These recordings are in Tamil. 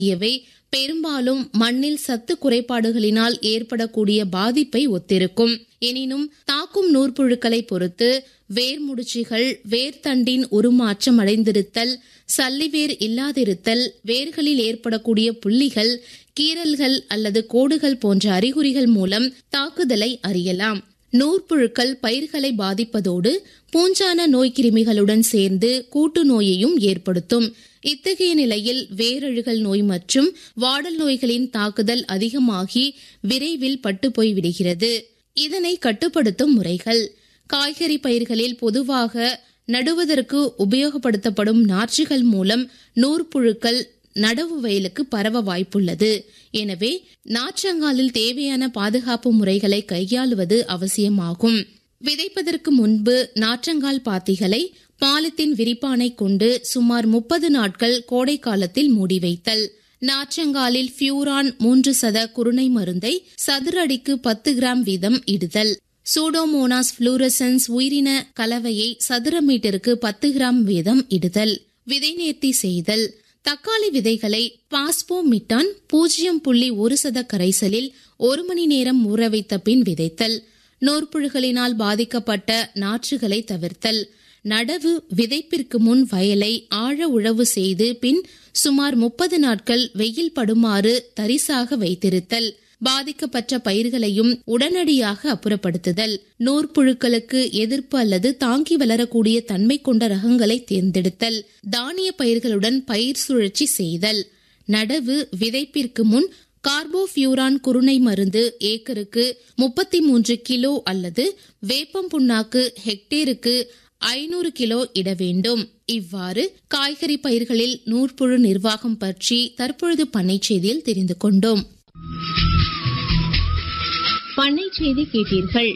இவை பெரும்பாலும் மண்ணில் சத்து குறைபாடுகளினால் ஏற்படக்கூடிய பாதிப்பை ஒத்திருக்கும் எனினும் தாக்கும் நூற்புழுக்களை பொறுத்து வேர் முடிச்சுகள் வேர்த்தண்டின் உருமாற்றம் அடைந்திருத்தல் சல்லிவேர் இல்லாதிருத்தல் வேர்களில் ஏற்படக்கூடிய புள்ளிகள் கீறல்கள் அல்லது கோடுகள் போன்ற அறிகுறிகள் மூலம் தாக்குதலை அறியலாம் நூற்புழுக்கள் பயிர்களை பாதிப்பதோடு பூஞ்சான நோய்க்கிருமிகளுடன் சேர்ந்து கூட்டு நோயையும் ஏற்படுத்தும் இத்தகைய நிலையில் வேரழுகல் நோய் மற்றும் வாடல் நோய்களின் தாக்குதல் அதிகமாகி விரைவில் பட்டுப்போய் விடுகிறது இதனை கட்டுப்படுத்தும் முறைகள் காய்கறி பயிர்களில் பொதுவாக நடுவதற்கு உபயோகப்படுத்தப்படும் நாற்றுகள் மூலம் நூற்புழுக்கள் நடவு வயலுக்கு பரவ வாய்ப்புள்ளது எனவே நாற்றங்காலில் தேவையான பாதுகாப்பு முறைகளை கையாளுவது அவசியமாகும் விதைப்பதற்கு முன்பு நாற்றங்கால் பாத்திகளை பாலித்தீன் விரிப்பானை கொண்டு சுமார் முப்பது நாட்கள் கோடை காலத்தில் மூடி வைத்தல் நாற்றங்காலில் பியூரான் மூன்று சத குருணை மருந்தை சதுர அடிக்கு பத்து கிராம் வீதம் இடுதல் சூடோமோனாஸ் புளூரசன்ஸ் உயிரின கலவையை சதுர மீட்டருக்கு பத்து கிராம் வீதம் இடுதல் விதை நேர்த்தி செய்தல் தக்காளி விதைகளை பாஸ்போமிட்டான் பூஜ்ஜியம் புள்ளி ஒரு சத கரைசலில் ஒரு மணி நேரம் ஊற வைத்த பின் விதைத்தல் நூற்புழுகளினால் பாதிக்கப்பட்ட நாற்றுகளை தவிர்த்தல் நடவு விதைப்பிற்கு முன் வயலை ஆழ உழவு செய்து பின் சுமார் முப்பது நாட்கள் வெயில் படுமாறு தரிசாக வைத்திருத்தல் பாதிக்கப்பட்ட பயிர்களையும் உடனடியாக அப்புறப்படுத்துதல் நூற்புழுக்களுக்கு எதிர்ப்பு அல்லது தாங்கி வளரக்கூடிய தன்மை கொண்ட ரகங்களை தேர்ந்தெடுத்தல் தானிய பயிர்களுடன் பயிர் சுழற்சி செய்தல் நடவு விதைப்பிற்கு முன் கார்போபியூரான் குருணை மருந்து ஏக்கருக்கு முப்பத்தி மூன்று கிலோ அல்லது வேப்பம் புண்ணாக்கு ஹெக்டேருக்கு ஐநூறு கிலோ இட வேண்டும் இவ்வாறு காய்கறி பயிர்களில் நூற்புழு நிர்வாகம் பற்றி தற்பொழுது பண்ணை செய்தியில் தெரிந்து கொண்டோம் பண்ணை செய்தி கேட்டீர்கள்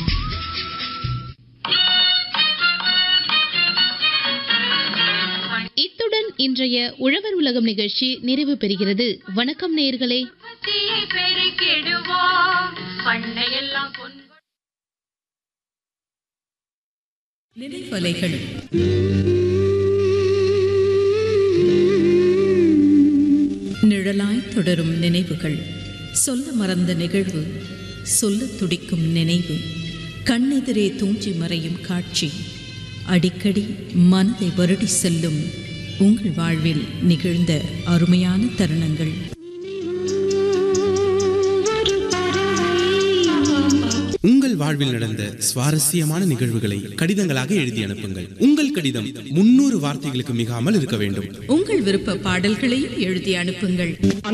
இத்துடன் இன்றைய உழவர் உலகம் நிகழ்ச்சி நிறைவு பெறுகிறது வணக்கம் நேயர்களே உற்பத்தியை பெருக்கிடுவோம் பண்ணையெல்லாம் பொன் நினைவலைகள் நிழலாய் தொடரும் நினைவுகள் சொல்ல மறந்த நிகழ்வு சொல்ல துடிக்கும் நினைவு கண்ணெதிரே தூஞ்சி மறையும் காட்சி அடிக்கடி மனதை வருடி செல்லும் உங்கள் வாழ்வில் நிகழ்ந்த அருமையான தருணங்கள் உங்கள் வாழ்வில் நடந்த சுவாரஸ்யமான நிகழ்வுகளை கடிதங்களாக எழுதி அனுப்புங்கள் உங்கள் கடிதம் முன்னூறு வார்த்தைகளுக்கு மிகாமல் இருக்க வேண்டும் உங்கள் விருப்ப பாடல்களையும் எழுதி அனுப்புங்கள்